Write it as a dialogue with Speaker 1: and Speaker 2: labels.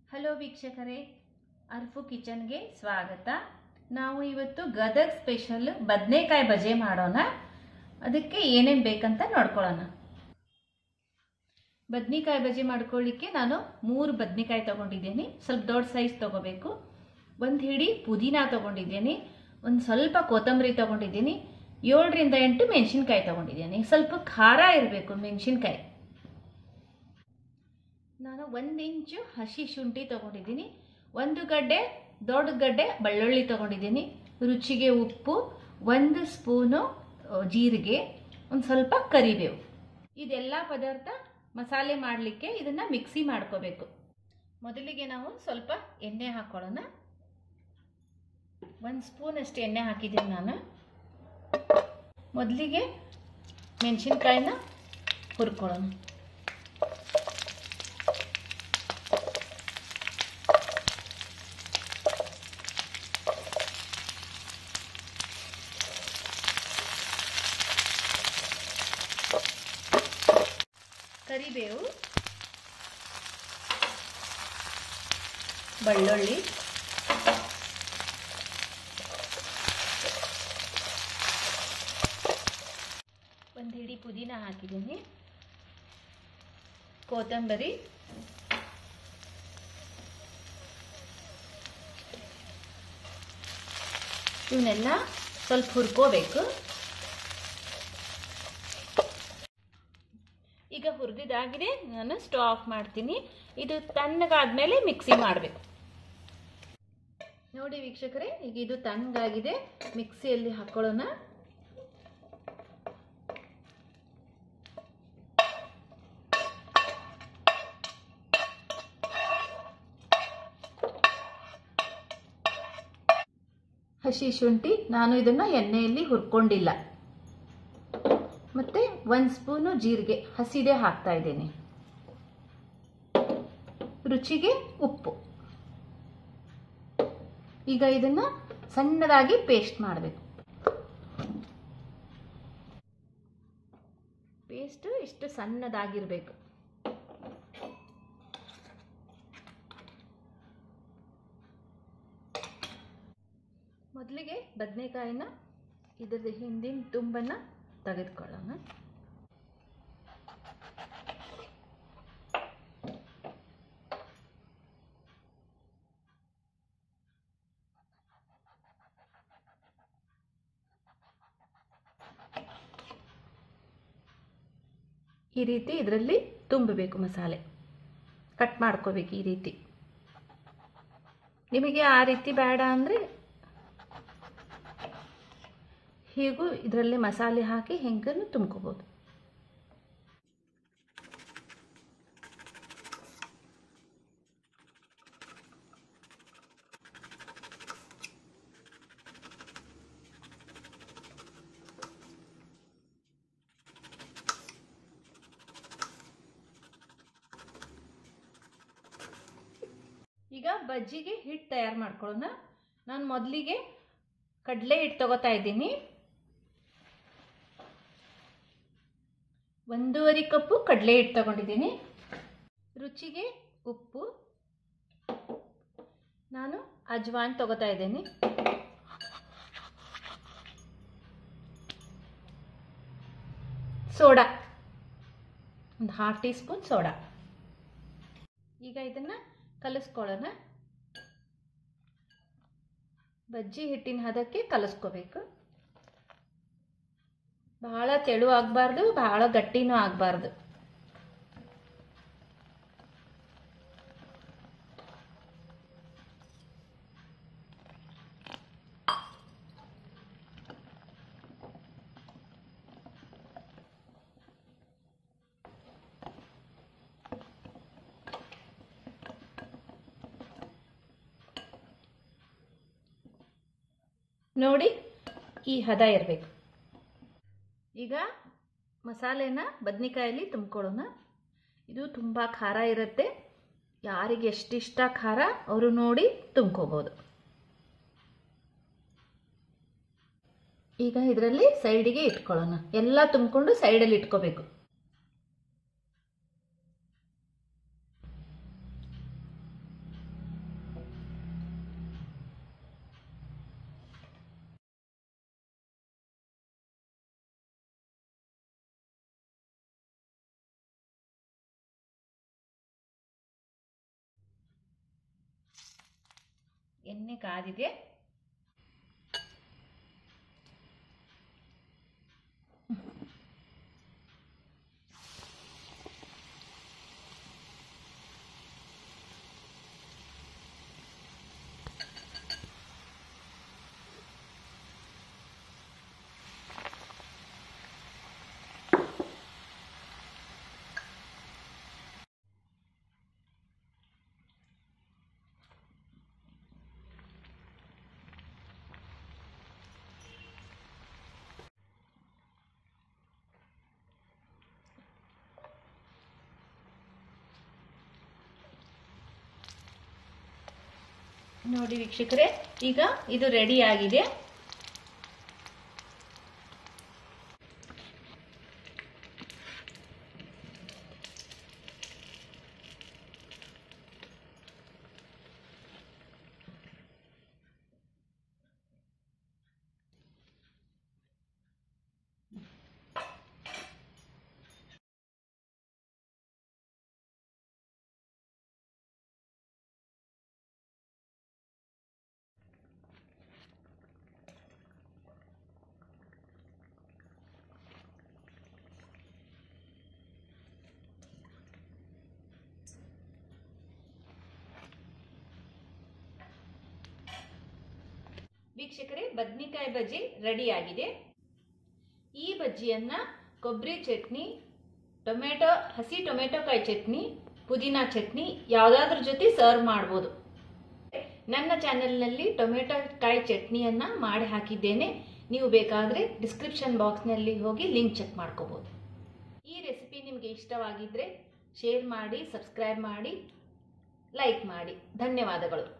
Speaker 1: hello ವೀಕ್ಷಕರೇ ಅರ್ಫು ಕಿಚನ್ಗೆ ಸ್ವಾಗತ ನಾವು ಇವತ್ತು ಗದಗ್ ಸ್ಪೆಷಲ್ ಬದನೆಕಾಯಿ ಬಜೆ ಮಾಡೋಣ ಅದಕ್ಕೆ ಏನೇನು ಬೇಕಂತ ನೋಡ್ಕೊಳ್ಳೋಣ ಬದನೆಕಾಯಿ ಬಜೆ ಮಾಡ್ಕೊಳ್ಳಿಕ್ಕೆ ನಾನು ಮೂರು ಬದನೆಕಾಯಿ ತೊಗೊಂಡಿದ್ದೀನಿ ಸ್ವಲ್ಪ ದೊಡ್ಡ ಸೈಜ್ ತೊಗೋಬೇಕು ಒಂದು ಹಿಡಿ ಪುದೀನ ತೊಗೊಂಡಿದ್ದೀನಿ ಒಂದು ಸ್ವಲ್ಪ ಕೊತ್ತಂಬರಿ ತೊಗೊಂಡಿದ್ದೀನಿ ಏಳರಿಂದ ಎಂಟು ಮೆಣಸಿನ್ಕಾಯಿ ತೊಗೊಂಡಿದ್ದೀನಿ ಸ್ವಲ್ಪ ಖಾರ ಇರಬೇಕು ಮೆಣಸಿನ್ಕಾಯಿ ನಾನು ಒಂದು ಇಂಚು ಹಸಿ ಶುಂಠಿ ತೊಗೊಂಡಿದ್ದೀನಿ ಒಂದು ಗಡ್ಡೆ ದೊಡ್ಡ ಗಡ್ಡೆ ಬೆಳ್ಳುಳ್ಳಿ ತೊಗೊಂಡಿದ್ದೀನಿ ರುಚಿಗೆ ಉಪ್ಪು ಒಂದು ಸ್ಪೂನು ಆ, ಜೀರಿಗೆ ಒಂದು ಸ್ವಲ್ಪ ಕರಿಬೇವು ಇದೆಲ್ಲ ಪದಾರ್ಥ ಮಸಾಲೆ ಮಾಡಲಿಕ್ಕೆ ಇದನ್ನು ಮಿಕ್ಸಿ ಮಾಡ್ಕೋಬೇಕು ಮೊದಲಿಗೆ ನಾವು ಸ್ವಲ್ಪ ಎಣ್ಣೆ ಹಾಕ್ಕೊಳ್ಳೋಣ ಒಂದು ಸ್ಪೂನಷ್ಟು ಎಣ್ಣೆ ಹಾಕಿದ್ದೀನಿ ನಾನು ಮೊದಲಿಗೆ ಮೆಣಸಿನ್ಕಾಯಿನ ಹುರ್ಕೊಳ್ಳೋಣ ಕರಿಬೇವು ಬೆಳ್ಳುಳ್ಳಿ ಒಂದು ಹಿಡಿ ಪುದೀನ ಹಾಕಿದ್ದೀನಿ ಕೊತ್ತಂಬರಿ ಇವನ್ನೆಲ್ಲ ಸ್ವಲ್ಪ ಹುರ್ಕೋಬೇಕು ಈಗ ಹುರಿದಿದ್ದಾಗಿದೆ ನಾನು ಸ್ಟವ್ ಆಫ್ ಮಾಡ್ತೀನಿ ಇದು ತಣ್ಣಗಾದ್ಮೇಲೆ ಮಿಕ್ಸಿ ಮಾಡಬೇಕು ನೋಡಿ ವೀಕ್ಷಕರೇ ಈಗ ಇದು ತಣ್ಣಗಾಗಿದೆ ಮಿಕ್ಸಿಯಲ್ಲಿ ಹಾಕೊಳ್ಳೋಣ ಹಸಿ ಶುಂಠಿ ನಾನು ಇದನ್ನು ಎಣ್ಣೆಯಲ್ಲಿ ಹುರ್ಕೊಂಡಿಲ್ಲ ಮತ್ತು ಒಂದು ಸ್ಪೂನು ಜೀರಿಗೆ ಹಸಿದೇ ಹಾಕ್ತಾ ಇದ್ದೀನಿ ರುಚಿಗೆ ಉಪ್ಪು ಈಗ ಇದನ್ನು ಸಣ್ಣದಾಗಿ ಪೇಸ್ಟ್ ಮಾಡಬೇಕು ಪೇಸ್ಟ್ ಇಷ್ಟು ಸಣ್ಣದಾಗಿರಬೇಕು ಮೊದಲಿಗೆ ಬದನೆಕಾಯಿನ ಇದರ ಹಿಂದಿನ ತುಂಬನ್ನು ತೆಗೆದುಕೊಳ್ಳೋಣ ಈ ರೀತಿ ಇದರಲ್ಲಿ ತುಂಬಬೇಕು ಮಸಾಲೆ ಕಟ್ ಮಾಡ್ಕೋಬೇಕು ಈ ರೀತಿ ನಿಮಗೆ ಆ ರೀತಿ ಬೇಡ ಅಂದರೆ ಹೀಗೂ ಇದರಲ್ಲಿ ಮಸಾಲೆ ಹಾಕಿ ಹೆಂಗನ್ನು ತುಂಬ್ಕೋಬೋದು ಈಗ ಬಜ್ಜಿಗೆ ಹಿಟ್ಟು ತಯಾರು ಮಾಡ್ಕೊಳ್ಳೋಣ ನಾನು ಮೊದಲಿಗೆ ಕಡಲೆ ಹಿಟ್ಟು ತಗೋತಾ ಇದ್ದೀನಿ ಒಂದೂವರೆ ಕಪ್ಪು ಕಡಲೆ ಹಿಟ್ಟು ತಗೊಂಡಿದ್ದೀನಿ ರುಚಿಗೆ ಉಪ್ಪು ನಾನು ಅಜ್ವಾನ್ ತಗೋತಾ ಇದ್ದೀನಿ ಸೋಡಾ ಒಂದು ಹಾಫ್ ಟೀ ಸ್ಪೂನ್ ಸೋಡಾ ಈಗ ಇದನ್ನು ಕಲಿಸ್ಕೊಳ್ಳೋಣ ಬಜ್ಜಿ ಹಿಟ್ಟಿನ ಹದಕ್ಕೆ ಕಲಿಸ್ಕೋಬೇಕು ಬಹಳ ತೆಳು ಆಗಬಾರ್ದು ಬಹಳ ಗಟ್ಟಿನೂ ಆಗಬಾರ್ದು ನೋಡಿ ಈ ಹದ ಇರಬೇಕು ಈಗ ಮಸಾಲೆನ ಬದ್ನಿಕಾಯಲ್ಲಿ ತುಂಬ್ಕೊಳ್ಳೋಣ ಇದು ತುಂಬ ಖಾರ ಇರುತ್ತೆ ಯಾರಿಗೆ ಎಷ್ಟಿಷ್ಟ ಖಾರ ಅವರು ನೋಡಿ ತುಂಬ್ಕೋಬೋದು ಈಗ ಇದರಲ್ಲಿ ಸೈಡಿಗೆ ಇಟ್ಕೊಳ್ಳೋಣ ಎಲ್ಲ ತುಂಬಿಕೊಂಡು ಸೈಡಲ್ಲಿ ಇಟ್ಕೋಬೇಕು ಎಣ್ಣೆ ಕಾದಿದೆ ನೋಡಿ ವೀಕ್ಷಕರೇ ಈಗ ಇದು ರೆಡಿ ಆಗಿದೆ ವೀಕ್ಷಕರೇ ಬದ್ನಿಕಾಯಿ ಬಜ್ಜಿ ರೆಡಿ ಆಗಿದೆ ಈ ಬಜ್ಜಿಯನ್ನ ಕೊಬ್ಬರಿ ಚಟ್ನಿ ಟೊಮೆಟೊ ಹಸಿ ಟೊಮೆಟೊ ಕಾಯಿ ಚಟ್ನಿ ಪುದೀನಾ ಚಟ್ನಿ ಯಾವುದಾದ್ರ ಜೊತೆ ಸರ್ವ್ ಮಾಡ್ಬೋದು ನನ್ನ ಚಾನೆಲ್ನಲ್ಲಿ ಟೊಮೆಟೊ ಕಾಯಿ ಚಟ್ನಿಯನ್ನ ಮಾಡಿ ಹಾಕಿದ್ದೇನೆ ನೀವು ಬೇಕಾದರೆ ಡಿಸ್ಕ್ರಿಪ್ಷನ್ ಬಾಕ್ಸ್ನಲ್ಲಿ ಹೋಗಿ ಲಿಂಕ್ ಚೆಕ್ ಮಾಡ್ಕೋಬೋದು ಈ ರೆಸಿಪಿ ನಿಮಗೆ ಇಷ್ಟವಾಗಿದ್ದರೆ ಶೇರ್ ಮಾಡಿ ಸಬ್ಸ್ಕ್ರೈಬ್ ಮಾಡಿ ಲೈಕ್ ಮಾಡಿ ಧನ್ಯವಾದಗಳು